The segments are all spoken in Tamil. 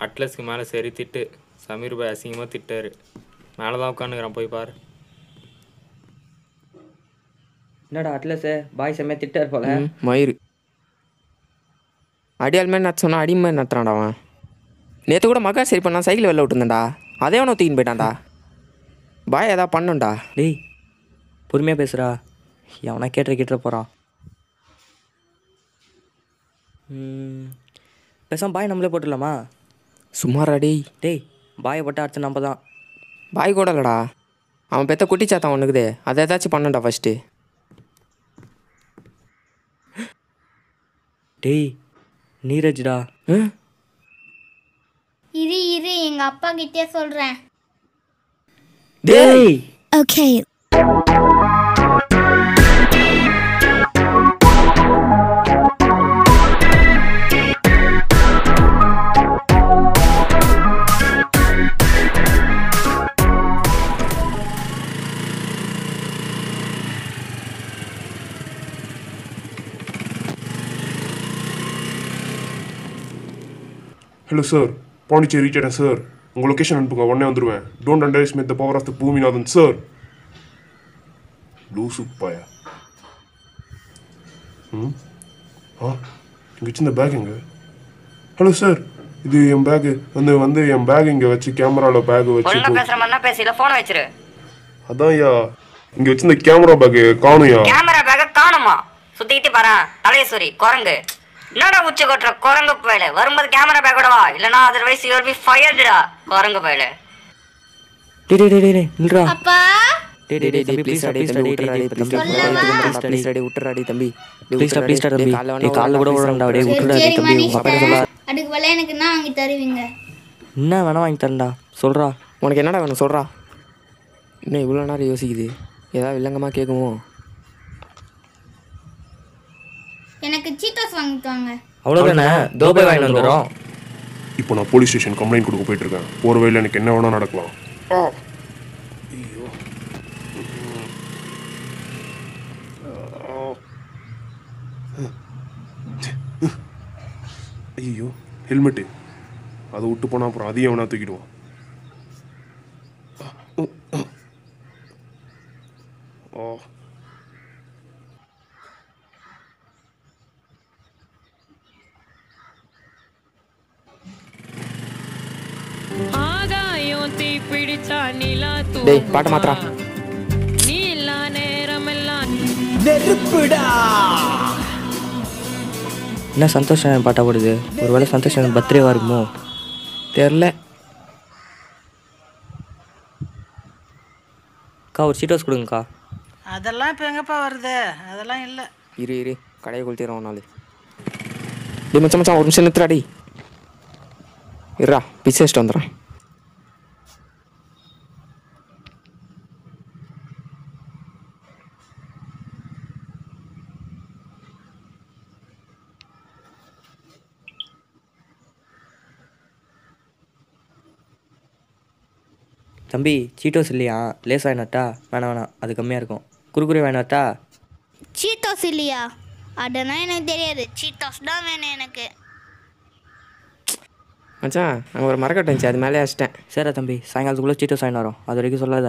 அட்லஸ்க்கு மேலே சரி திட்டு சமீர் பாய் அசிங்கமாக திட்டாரு மேலே தான் உட்காந்துக்கிறான் போய் பாரு என்னடா அட்லஸு பாய் செம்மையா திட்டார் போல ம், மயிறு அடியால் மாதிரி நட சொன்னா அடி மாதிரி நட்டுறான்டா அவன் நேற்று கூட மகா சரி பண்ணா சைக்கிள் வெளில விட்டுருந்தேன்டா அதே அவனை தூக்கின்னு போயிட்டான்டா பாய் ஏதாவது பண்ணுண்டா டேய் பொறுமையாக பேசுகிறா எவனா கேட்டுற கேட்டுற போகிறான் பேசாம பாய் நம்மளே போட்டுடலாமா சும்மாடா டேய் டேய் பாயை போட்டு அடுத்து நம்ம தான் பாய் கூட இல்லடா அவன் பெத்த குட்டி சாத்தான் ஒன்றுக்குதே அதை ஏதாச்சும் பண்ணண்டா ஃபஸ்ட்டு டேய் நீரஜ்டா இரு இரு எங்க அப்பா கிட்டே சொல்றேன் டேய் okay hello sir Pondicherry reach ஆயிட்டேன் சார் உங்கள் லொக்கேஷன் அனுப்புங்க உடனே வந்துடுவேன் don't underestimate the power of the Boominathan sir லூசு பாயா ம் ஆ இங்கே வச்சிருந்த பேக் எங்க ஹலோ சார் இது என் பேக்கு வந்து வந்து என் பேக் இங்கே வச்சு கேமராவில் பேக் வச்சு ஒழுங்கா போ- பேசுற மாதிரி பேச இல்ல போன வச்சிரு அதான் ஐயா இங்கே வச்சிருந்த கேமரா பேக்கு காணும்யா கேமரா பேக்க காணுமா சுத்திட்டு பாரு தலையசூரி குரங்கு என்னடா உச்சி கொட்டுற குரங்கு பயல வரும்போது கேமரா பேக்கோட வா இல்லனா அதர்வைஸ் யூ பி ஃபயர்டுடா குரங்கு பயல டேய் டேய் டேய் டேய் நில்றா அப்பா டேய் டேய் டேய் தம்பி ப்ளீஸ் ப்ளீஸ் டேய் டேய் டேய் ப்ளீஸ் ப்ளீஸ் டேடி விட்டுறாடி தம்பி ப்ளீஸ் ப்ளீஸ் தம்பி டேய் கால்ல கூட விடுறா டேய் விட்டுடா டேய் தம்பி உங்க அப்பா சொல்ல அதுக்கு வேலை எனக்கு என்ன வாங்கி தருவீங்க என்ன வேணா வாங்கி தரேன்டா சொல்றா உனக்கு என்னடா வேணும் சொல்கிறா இன்னும் இவ்வளோ நேரம் யோசிக்குது ஏதாவது வில்லங்கமாக கேட்குமோ எனக்கு சீட்டாஸ் வாங்கிட்டு வாங்க அவ்வளோதானே தோபை வாங்கி வந்துடும் இப்போ நான் போலீஸ் ஸ்டேஷன் கம்ப்ளைண்ட் கொடுக்க போயிட்டு இருக்கேன் ஒரு வேளை எனக்கு என்ன வேணா நடக்கலாம் ஐயோ ஹெல்மெட்டு அதை விட்டு போனால் அப்புறம் அதையும் வேணா தூக்கிடுவான் ஓ ஆகாயம் தீ பிடிச்சா நிலா டேய் பாட்டை மாத்திரா நீ எல்லா நேரமெல்லாம் என்ன சந்தோஷம் பாட்டா போடுது ஒருவேளை சந்தோஷம் பர்த்டேவா இருக்குமோ தெரில அக்கா ஒரு சீட்டோஸ் கொடுங்கக்கா அதெல்லாம் இப்போ எங்கப்பா வருது அதெல்லாம் இல்லை இரு இரு கடையை கொளுத்திடுறோம் ஒரு நாள் டேய் மச்சான் மச்சான் ஒரு நிமிஷம் நிறுத்துறாடி இருடா பிச்சை வச்சுட்டு வந்துடுறேன் தம்பி சீட்டோஸ் இல்லையா லேஸ் வாங்கினாட்டா வேணாம் வேணாம் அது கம்மியாக இருக்கும் குறுக்குறே வாங்கினாட்டா சீட்டாஸ் இல்லையா அதெல்லாம் எனக்கு தெரியாது சீட்டாஸ் தான் வேணும் எனக்கு மச்சான் அங்கே ஒரு மரக்கட்டை இருந்துச்சு அது மேலே வச்சிட்டேன் சரிடா தம்பி சாயங்காலத்துக்குள்ளே சீட்டோஸ் வாங்கி வரோம் அது வரைக்கும் சொல்லாத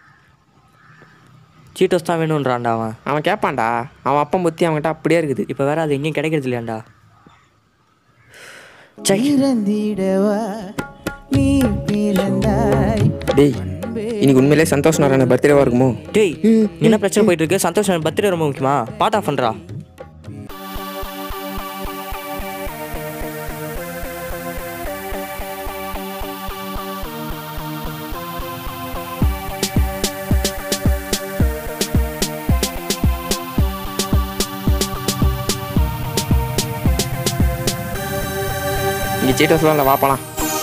சீட்டோஸ் தான் வேணுன்றான்டா அவன் அவன் கேட்பான்டா அவன் அப்பன் புத்தி அவன்கிட்ட அப்படியே இருக்குது இப்போ வேற அது எங்கேயும் கிடைக்கிறது இல்லையாண்டா பிறந்திடவா நீ பிறந்தாய் டேய் இன்னைக்கு உண்மையிலே சந்தோஷ் நாராயண பர்த்டேவா இருக்குமோ டேய் நீ என்ன பிரச்சனை போயிட்டு இருக்கு சந்தோஷம் பர்த்டே ரொம்ப முக்கியமா பாட் ஆஃப் பண்ணுறா இங்கே சீட்டர்ஸ்லாம் இல்லை வாப்பலாம்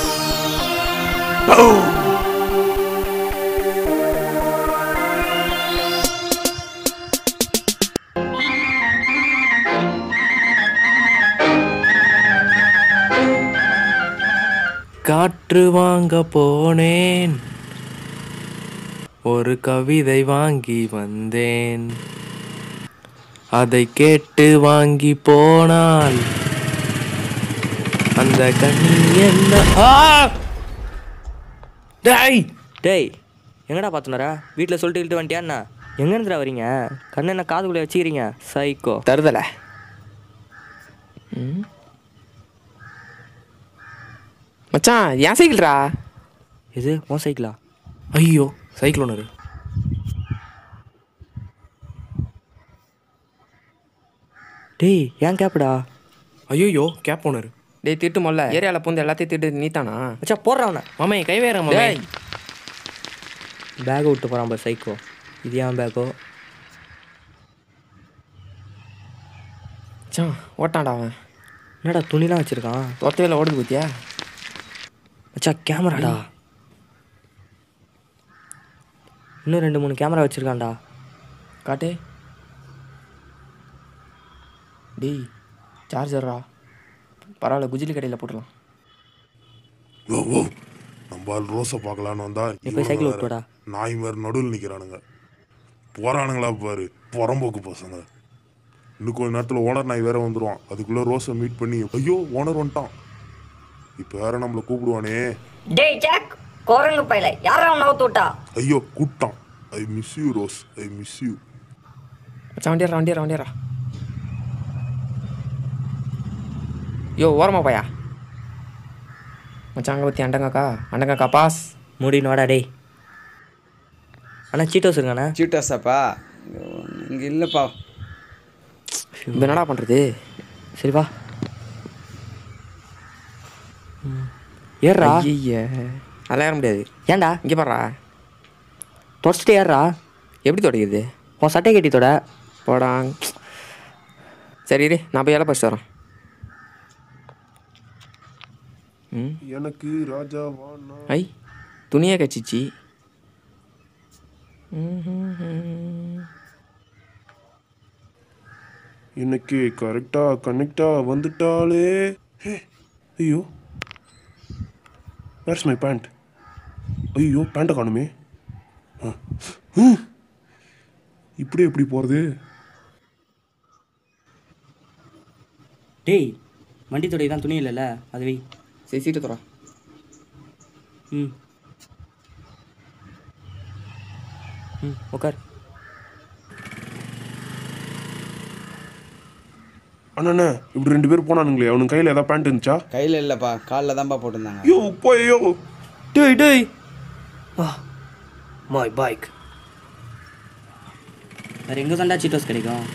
காற்று வாங்க போனேன் ஒரு கவிதை வாங்கி வந்தேன் அதை கேட்டு வாங்கி போனால் அந்த கண்ணி என்ன ஆ! டேய் டேய் எங்கடா பார்த்துனரா வீட்டில் சொல்லிட்டு இழுத்து வந்துட்டியா என்ன எங்க இருந்துடா வரீங்க கண்ணு என்ன காதுக்குள்ளே வச்சுக்கிறீங்க சைக்கோ தருதலை ம் மச்சான் என் சைக்கிள்ரா இது உன் சைக்கிளா ஐயோ சைக்கிள் ஒன்று டேய் ஏன் கேப்புடா ஐயோ கேப் ஓனர் டேய் திட்டு மொல்ல ஏரியாவில் பூந்து எல்லாத்தையும் திட்டு நீத்தானா மச்சா போடுறான் அவனை மாமே கை வேற மாமே டேய் பேக்கை விட்டு போகிறான் பாரு சைக்கோ இது ஏன் பேக்கோ மச்சான் ஓட்டான்டா அவன் என்னடா துணிலாம் வச்சுருக்கான் தொத்தையில் ஓடுது பத்தியா மச்சா கேமராடா இன்னும் ரெண்டு மூணு கேமரா வச்சுருக்கான்டா காட்டு டேய் சார்ஜர்ரா பரவாயில்ல குஜிலி கடையில் போட்டுடலாம் ஓ ஓ நம்ம ஆள் ரோஸை பார்க்கலான்னு வந்தா நீ போய் இவனுங்க சைக்கிள் வேற விட்டுவாடா. நாய் மாதிரி நடுவில் நிற்கிறானுங்க போறானுங்களா பாரு புறம்போக்கு பசங்க இன்னும் கொஞ்ச நேரத்தில் ஓனர் நாய் வேற வந்துருவான் அதுக்குள்ள ரோஸை மீட் பண்ணி ஐயோ ஓனர் வந்துட்டான் இப்போ வேற நம்மளை கூப்பிடுவானே டேய் ஜாக் குரங்கு பையல யாரா அவனை அவுத்து விட்டா ஐயோ கூப்பிட்டான் I miss you Rose I miss you மச்சான் வண்டியாரா வண்டியாரா வண்டியாரா யோ ஓரமா போயா மச்சான் அங்கே பற்றி அண்டங்காக்கா அண்டங்காக்கா பாஸ் முடின்னு வாடா டேய் அண்ணா சீட்டோஸ் இருக்காண்ணா சீட்டாஸாப்பா இங்கே இல்லைப்பா இப்போ என்னடா பண்ணுறது சரி வா ம். ஏறுறா ஐய அதெல்லாம் ஏற முடியாது ஏன்டா இங்கே பாடுறா தொடச்சிட்டு ஏறுறா எப்படி தொடங்குது உன் சட்டை கட்டி தொட போடாங் சரி இரு நான் போய் இலை பறிச்சு வரேன் ம் எனக்கு ராஜாவானா ஐ துணியே கச்சிச்சு எனக்கு கரெக்டா கனெக்டா வந்துட்டாலே ஹே, ஐயோ வேர்ஸ் மை பேண்ட் ஐயோ பேண்ட்டை காணுமே ஆ. ஹம். இப்படி எப்படி போகிறது டேய் வண்டி தொடை தான் துணி இல்லைல்ல அது வை சரி சீட்டு தரா ம் ம் உட்கார் அண்ணா இப்படி ரெண்டு பேர் போனானுங்களே அவனுக்கு கையில் ஏதாவது பேண்ட் இருந்துச்சா கையில் இல்லைப்பா காலில் தான்ப்பா போட்டிருந்தாங்க ஐயோ போயோ டேய் டேய் மை பைக் வேறு எங்கே தாண்டா சீட்டோஸ் கிடைக்கும்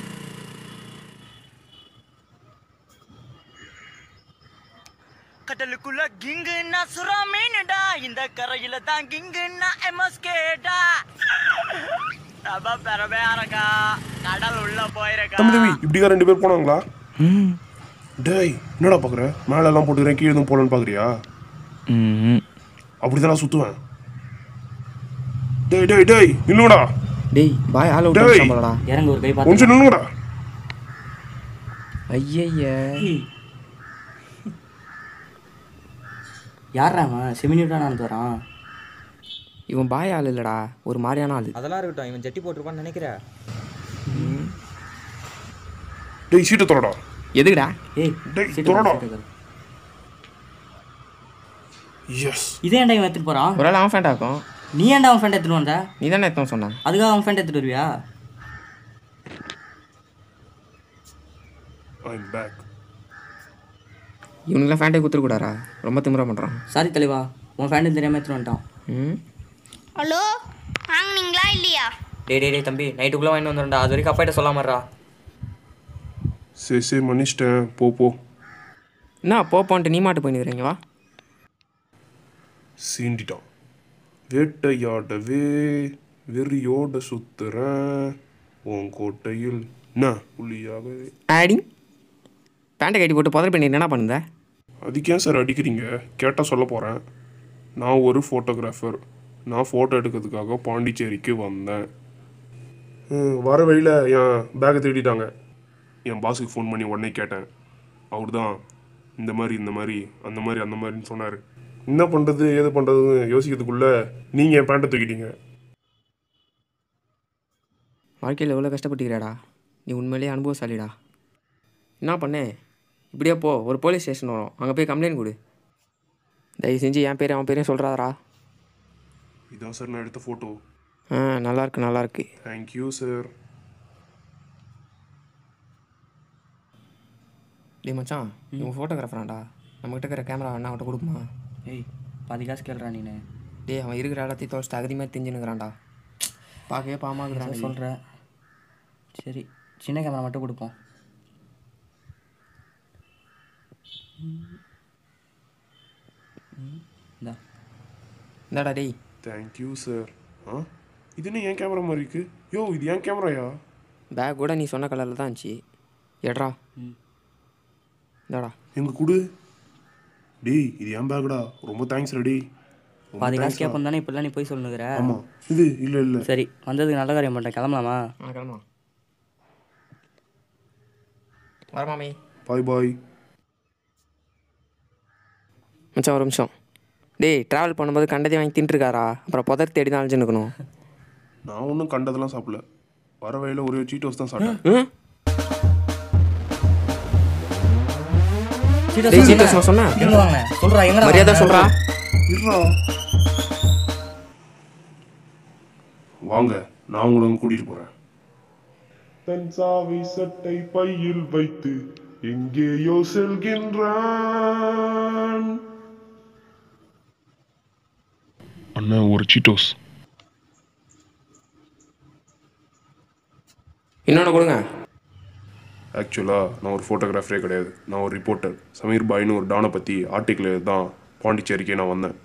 கடலுக்குள்ள கிங்குன்னா சுறா மீனுடா இந்த கரையில தான் கிங்குன்னா எமஸ்கேடா ரொம்ப பெருமையா இருக்கா கடல் உள்ள போயிருக்கா தம்பி தம்பி இப்படிக்கா ரெண்டு பேர் போனாங்களா டேய் என்னடா பார்க்குற மேலே எல்லாம் போட்டுக்கிறேன் கீழே எதுவும் போடலன்னு பார்க்குறியா அப்படி தான் சுற்றுவேன் டேய் டேய் டேய் நில்லுங்கடா டேய் பாய் ஆள் டேய். விட்டு போலடா இறங்க ஒரு கை கொஞ்சம் பார்த்து நில்லுங்கடா ஐயய்ய யாரா அவன் செமினியூட்டாக நடந்து வரான் இவன் பாய் ஆள் இல்லடா ஒரு மாதிரியான ஆள் அதெல்லாம் இருக்கட்டும் இவன் ஜட்டி போட்டிருப்பான்னு நினைக்கிறேன் டேய் சீட்டை தொடடா எதுக்குடா ஏய் டேய் சீட்டு தொடடா சீட்டு தரு. எஸ் இதே ஏன்டா இவன் எடுத்துட்டு போறான் ஒரு ஆள் அவன் ஃபேண்ட் ஆக்கும் நீ ஏன்டா அவன் ஃபேண்ட் எடுத்துட்டு வந்த நீ தானே எத்தனை சொன்ன அதுக்காக அவன் ஃபேண்ட் எடுத்துட்டு வருவியா ஐம் பேக் இவனுக்குலாம் ஃபேண்டே கொடுத்துருக்கூடாரா ரொம்ப திமிரா பண்ணுறான் சாரி தலைவா உன் ஃபேண்ட் தெரியாம எடுத்துட்டு வந்துட்டான் ம் ஹலோ வாங்குனீங்களா இல்லையா டேய் டேய் டேய் தம்பி நைட்டுக்குள்ளே வாங்கிட்டு வந்துடும்டா அது வரைக்கும் அப்பாட்ட சொல்லாமறா சரி சரி மன்னிச்சிட்டேன் போ போ என்ன போப்பான்ட்டு நீ மாட்டு போயினுக்கிறீங்க வா சீண்டிட்டான் வேட்டையாடவே வெறியோட சுத்துறேன் உன் கோட்டையில் என்ன புள்ளியாகவே ஆடி பேண்ட்டை கட்டி போட்டு புதர் பண்ணி என்ன பண்ணுத அதுக்கு ஏன் சார் அடிக்கிறீங்க கேட்டால் சொல்ல போகிறேன் நான் ஒரு ஃபோட்டோகிராஃபர் நான் ஃபோட்டோ எடுக்கிறதுக்காக பாண்டிச்சேரிக்கு வந்தேன் ம், வர வழியில் என் பேக்கை தேடிட்டாங்க என் பாஸுக்கு ஃபோன் பண்ணி உடனே கேட்டேன் அவர் தான் இந்த மாதிரி இந்த மாதிரி அந்த மாதிரி அந்த மாதிரின்னு சொன்னார் என்ன பண்ணுறது ஏது பண்ணுறதுன்னு யோசிக்கிறதுக்குள்ளே நீங்கள் என் பேண்ட்டை தூக்கிட்டீங்க வாழ்க்கையில் எவ்வளோ கஷ்டப்பட்டுக்கிறாடா நீ உண்மையிலேயே அனுபவசாலிடா என்ன பண்ணே இப்படியே போ ஒரு போலீஸ் ஸ்டேஷன் வரும் அங்கே போய் கம்ப்ளைண்ட் கொடு தயவு செஞ்சு என் பேர் அவன் பேரையும் சொல்கிறாரா இதான் சார் நான் எடுத்த ஃபோட்டோ ஆ நல்லா இருக்கு நல்லா இருக்கு தேங்க்யூ சார் டேய் மச்சான் இவன் ஃபோட்டோகிராஃபராண்டா நம்மகிட்ட இருக்கிற கேமரா அண்ணா அவன்கிட்ட கொடுக்குமா ஏய் பாதி காசு கேள்றா நீனு டேய் அவன் இருக்கிற எல்லாத்தையும் தொலைச்சிட்டு அகதிமாக தெரிஞ்சுனுக்குறான்டா பார்க்கவே பாமாக்குறான் சொல்கிற சரி சின்ன கேமரா மட்டும் கொடுப்போம் இந்தா இந்தாடா டேய் தேங்க்யூ சார் ஆ இது என்ன என் கேமரா மாதிரி இருக்கு யோ இது என் கேமராயா பேக் கூட நீ சொன்ன கலரில் தான் இருந்துச்சு எட்ரா இந்தாடா எங்க குடு டேய் இது என் பேக்குடா ரொம்ப தேங்க்ஸ் டேய் ரொம்ப பாதி காசு thanks டா. கேட்போம் தானே இப்படிலாம் நீ போய் சொல்லுங்கிற ஆமா இது இல்ல இல்ல சரி வந்ததுக்கு நல்ல காரியம் பண்ணிட்டேன் கிளம்பலாமா ஆ கிளம்பலாம் வர மாமி பாய் பாய் மச்சான் ஒரு நிமிஷம் டேய் ட்ராவல் பண்ணும்போது கண்டதே வாங்கி தின்ட்டுருக்காரா அப்புறம் புதர் தேடி தான் அழிஞ்சுன்னு நான் ஒன்றும் கண்டதெல்லாம் சாப்பிடல வர வழியில் ஒரே சீட்டோஸ் தான் சாப்பிட்டேன் டேய் சீட்டோஸ் நான் சொன்னேன் எங்க வாங்க சொல்றா எங்கடா மரியாதை சொல்றா இருடா வாங்க நான் உங்களை வந்து கூட்டிட்டு போறேன் தன் சாவி சட்டை பையில் வைத்து எங்கேயோ செல்கின்றான் அண்ணா ஒரு சீட்டோஸ் இன்னொன்று கொடுங்க ஆக்சுவலாக நான் ஒரு ஃபோட்டோகிராஃபரே கிடையாது நான் ஒரு ரிப்போர்ட்டர் சமீர் பாய்னு ஒரு டானை பற்றி ஆர்டிக்கிள் தான் பாண்டிச்சேரிக்கே நான் வந்தேன்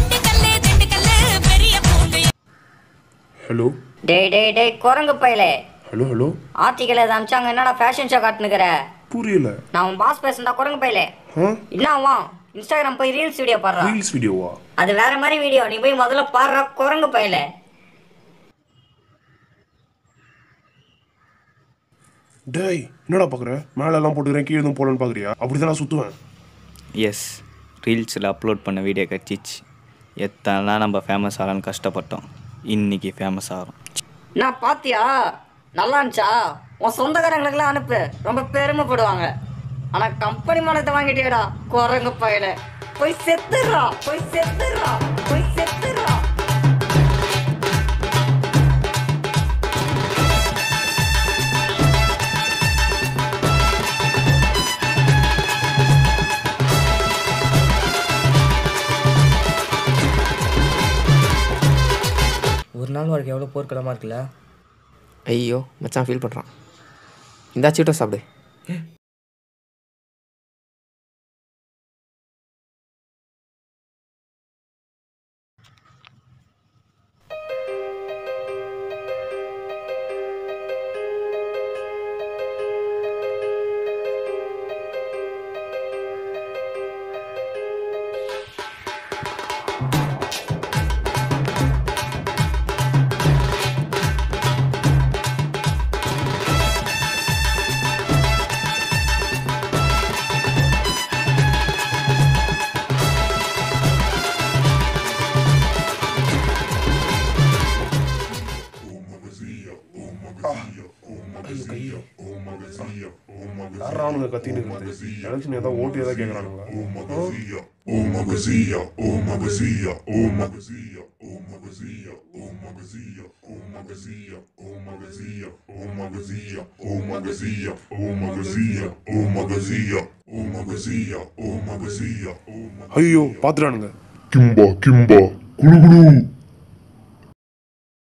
ஹலோ டேய் டேய் டேய் குரங்கு பயலே ஹலோ ஹலோ ஆர்டிக்கல் எதை அமிச்சாங்க என்னடா ஃபேஷன் ஷோ காட்டுனுக்குற புரியல நான் உன் பாஸ் பேசுனதா குரங்கு பயலே ஆ என்னவா இன்ஸ்டாகிராம் போய் ரீல்ஸ் வீடியோ பாடுறா ரீல்ஸ் வீடியோவா அது வேற மாதிரி வீடியோ நீ போய் முதல்ல பாடுற குரங்கு பயலே டேய் என்னடா பார்க்குற மேலெல்லாம் போட்டுக்கிறேன் கீழே எதுவும் போடலன்னு பார்க்குறியா அப்படி தான் நான் சுற்றுவேன் எஸ் ரீல்ஸில் அப்லோட் பண்ண வீடியோ கிடச்சிச்சு எத்தனை நம்ம ஃபேமஸ் ஆகலான்னு கஷ்டப்பட்டோம் இன்னைக்கு ஃபேமஸ் ஆகிறோம் நான் பாத்தியா நல்லா இருந்துச்சா உன் சொந்தக்காரங்களுக்குலாம் அனுப்பு ரொம்ப பெருமைப்படுவாங்க ஆனா கம்பெனி மானத்தை வாங்கிட்டியடா குரங்கு பயல போய் செத்துடுறா போய் செத்துடுறா போய் செத்துடுறா ஒரு நாள் வாழ்க்கை எவ்வளோ போர்க்களமாக இருக்குல்ல ஐயோ மச்சான் ஃபீல் பண்ணுறான் இந்தா சீட்டோ சாப்பிடு யாரானுங்க கத்தின்னு இருக்குது எலெக்ஷன் ஏதாவது ஓட்டு ஏதாவது கேட்குறானுங்களா ஐயோ பாத்துறானுங்க கிம்பா கிம்பா குளு குளு